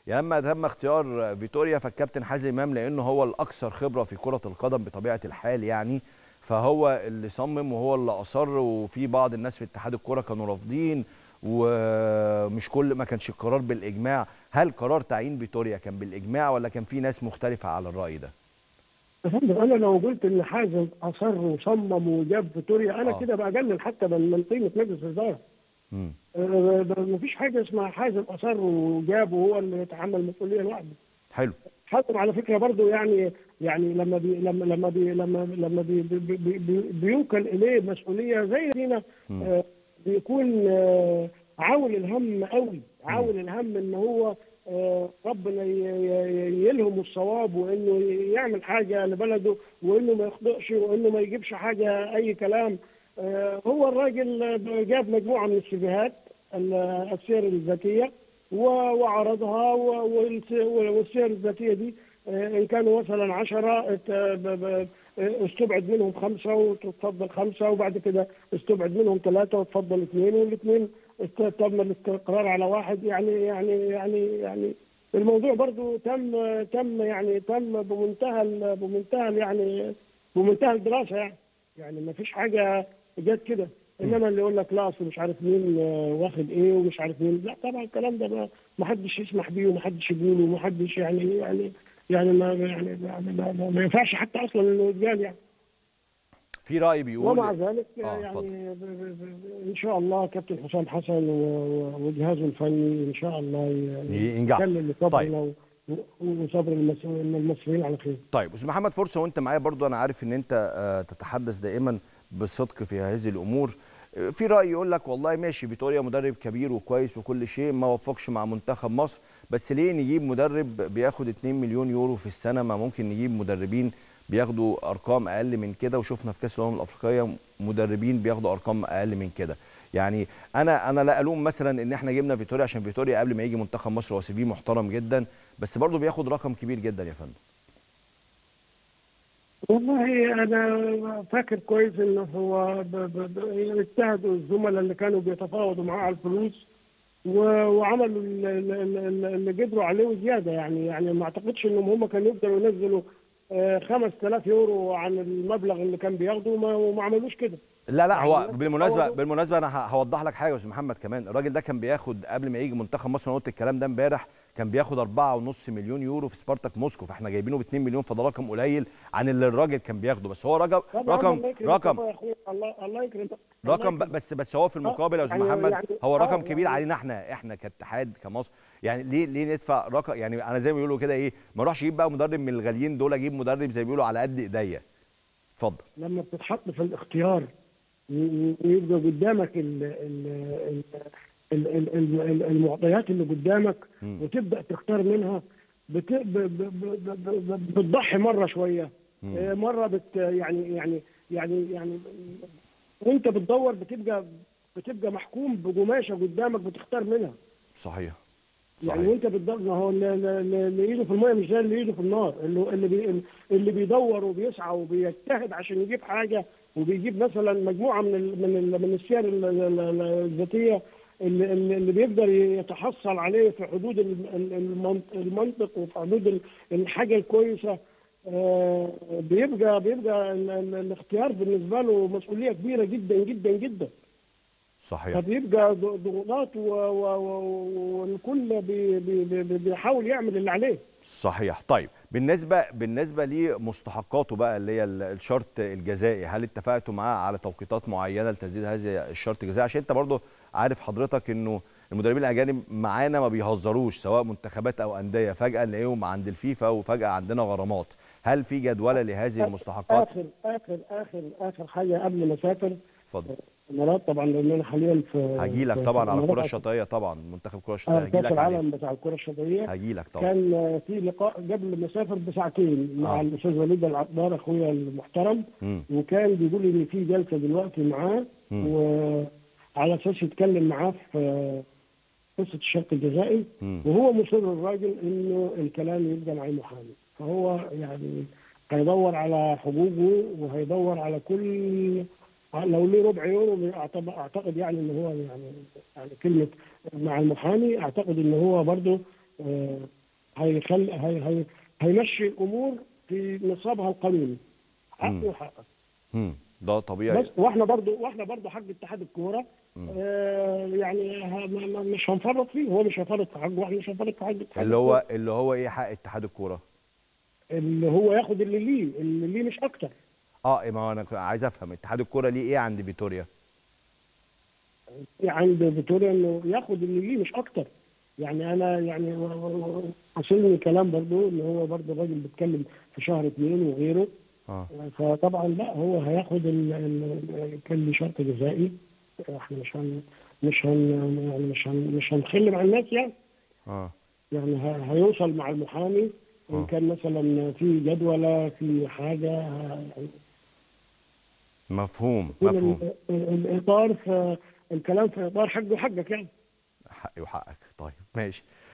يعني لما تم اختيار فيتوريا فالكابتن حازم امام لانه هو الاكثر خبره في كره القدم بطبيعه الحال يعني فهو اللي صمم وهو اللي اصر وفي بعض الناس في اتحاد الكره كانوا رافضين ومش كل ما كانش القرار بالاجماع هل قرار تعيين فيتوريا كان بالاجماع ولا كان في ناس مختلفه على الراي ده يا فندم انا لو قلت ان حازم اصر وصمم وجاب فيتوريا انا آه. كده بقلل حتى من من قيمه مجلس الاداره مم. آه، مفيش حاجه اسمها حازم اصر وجاب وهو اللي يتحمل المسؤوليه لوحده حلو حازم على فكره برضه يعني يعني لما بي لما لما بي لما لما بي بي بي بي بيوكل اليه مسؤوليه زي فينا مم. آه، بيكون آه، عاول الهم قوي عاول الهم ان هو آه، ربنا ي- ي- يلهم الصواب وانه يعمل حاجه لبلده وانه ما يخطئش وانه ما يجيبش حاجه اي كلام آه، هو الراجل جاب مجموعه من السيفيهات ال- السير الذاتيه و- وعرضها و- والس- والسير الذاتيه دي آه، ان كانوا مثلا عشرة ات- ب- ب- استبعد منهم خمسه وتفضل خمسه وبعد كده استبعد منهم ثلاثه وتفضل اثنين والاثنين است- تم الاستقرار على واحد يعني يعني يعني يعني الموضوع برضو تم تم يعني تم بمنتهى ال- بمنتهى ال- يعني بمنتهى الدراسه يعني يعني ما فيش حاجه جت كده انما اللي يقول لك لا اصل مش عارف مين آه، واخد ايه ومش عارف مين لا طبعا الكلام ده ما- ما حدش يسمح بيه وما حدش يقوله وما حدش يعني يعني يعني ما يعني يعني ما, ما, ما ينفعش حتى اصلا انه يتقال يعني في راي بيقول ومع ذلك آه، يعني ب- ب- ب- ان شاء الله كابتن حسام حسن و- و- وجهازه الفني ان شاء الله ي- ينجح يكمل طيب. صبرنا و- وصبر المس- المصريين على خير طيب استاذ محمد فرصه وانت معايا برضو انا عارف ان انت آه، تتحدث دائما بالصدق في هذه الامور آه، في راي يقول لك والله ماشي فيتوريا مدرب كبير وكويس وكل شيء ما وفقش مع منتخب مصر بس ليه نجيب مدرب بياخد 2 مليون يورو في السنه ما ممكن نجيب مدربين بياخدوا ارقام اقل من كده وشفنا في كاس الامم الافريقيه مدربين بياخدوا ارقام اقل من كده يعني انا انا لا الوم مثلا ان احنا جبنا فيتوريا عشان فيتوريا قبل ما يجي منتخب مصر هو سي في محترم جدا بس برضه بياخد رقم كبير جدا يا فندم والله انا فاكر كويس انه هو ب- ب- ب- اجتهدوا الزملاء اللي كانوا بيتفاوضوا معاه على الفلوس و- وعملوا ال- ال- ال- اللي قدروا عليه وزياده يعني يعني ما اعتقدش انهم هم كانوا يقدروا ينزلوا آه، 5000 يورو عن المبلغ اللي كان بياخده وما, وما عملوش كده لا لا هو يعني بالمناسبه هو- بالمناسبه انا ه- هوضح لك حاجه يا استاذ محمد كمان الراجل ده كان بياخد قبل ما يجي منتخب مصر انا قلت الكلام ده امبارح كان بياخد 4.5 مليون يورو في سبارتاك موسكو فاحنا جايبينه ب 2 مليون فده رقم قليل عن اللي الراجل كان بياخده بس هو رقم طبعاً رقم الله يكرمك رقم طبعاً يا أخويا، الله الله يكرمك الله رقم ب- يكرمك. بس بس هو في المقابل يا استاذ يعني- محمد يعني- هو آه، رقم كبير يعني- علينا احنا احنا كاتحاد كمصر يعني ليه ليه ندفع رقم يعني انا زي ما بيقولوا كده ايه ما اروحش اجيب بقى مدرب من الغاليين دول اجيب مدرب زي ما بيقولوا على قد ايديا اتفضل لما بتتحط في الاختيار و- ويبقى قدامك ال ال ال ال ال ال ال المعطيات اللي قدامك مم. وتبدا تختار منها بت ب ب ب ب ب بتضحي مره شويه مم. آه، مره بت يعني يعني يعني يعني وانت بتدور بتبقى بتبقى محكوم بقماشه قدامك بتختار منها صحيح يعني صحيح وانت بتدور ما هو اللي- اللي اللي ايده في الميه مش زي اللي ايده في النار اللي اللي بي اللي بيدور وبيسعى وبيجتهد عشان يجيب حاجه وبيجيب مثلا مجموعه من ال من ال من السير ال- ال- ال- الذاتيه اللي, اللي اللي بيقدر يتحصل عليه في حدود ال- ال- المنط- المنطق وفي حدود ال- الحاجه الكويسه آه، بيبقى بيبقى ال- ال- الاختيار بالنسبه له مسؤوليه كبيره جدا جدا جدا صحيح فبيبقى ض- ضغوطات و- و- و- والكل بي- بي- بي- بيحاول يعمل اللي عليه صحيح طيب بالنسبه بالنسبه لمستحقاته بقى اللي هي ال- الشرط الجزائي هل اتفقتوا معاه على توقيتات معينه لتسديد هذا الشرط الجزائي عشان انت برضو عارف حضرتك انه المدربين الاجانب معانا ما بيهزروش سواء منتخبات او انديه فجاه نلاقيهم عند الفيفا وفجاه عندنا غرامات هل في جدوله لهذه المستحقات اخر اخر اخر اخر حاجه قبل ما اسافر اتفضل الامارات طبعا لان انا حاليا في هاجي لك في- طبعا في على الكره الإمارات. الشاطئيه طبعا منتخب الكره الشاطئيه آه، هاجي كاس لك عليه العالم بتاع الكره الشاطئيه هاجي لك طبعا كان آه، في لقاء قبل ما اسافر بساعتين مع آه. الاستاذ وليد العطار اخويا المحترم مم. وكان بيقول لي ان في جلسه دلوقتي معاه مم. وعلى اساس يتكلم معاه في آه، قصه الشرط الجزائي مم. وهو مصر الراجل انه الكلام يبقى معاه محامي فهو يعني هيدور على حقوقه وهيدور على كل لو ليه ربع يورو أعتقد- اعتقد يعني ان هو يعني يعني كلمه مع المحامي اعتقد ان هو برضه آه، هيخلي هي هي هيمشي الامور في نصابها القانوني مم. حقه وحقك مم. ده طبيعي بس واحنا برضو واحنا برضو حق اتحاد الكوره مم. آه يعني ه- ما- ما- مش هنفرط فيه هو مش هيفرط في حقه واحنا مش هنفرط في حق اتحاد اللي هو الكورة. اللي هو ايه حق اتحاد الكوره اللي هو ياخد اللي ليه اللي ليه مش اكتر اه ما هو انا عايز افهم اتحاد الكوره ليه ايه عند فيتوريا عند فيتوريا انه ياخد اللي ليه مش اكتر يعني انا يعني و- و- و- وصلني كلام برضو ان هو برضو الراجل بيتكلم في شهر اثنين وغيره اه فطبعا لا هو هياخد ال- ال- كان ليه شرط جزائي احنا مش هن مش هن يعني مش هن مش هنخل مع الناس يعني اه يعني ه- هيوصل مع المحامي آه. ان كان مثلا في جدولة في حاجة يعني مفهوم يكون مفهوم ال- ال- الاطار في الكلام في اطار حقه وحقك يعني حقي وحقك طيب ماشي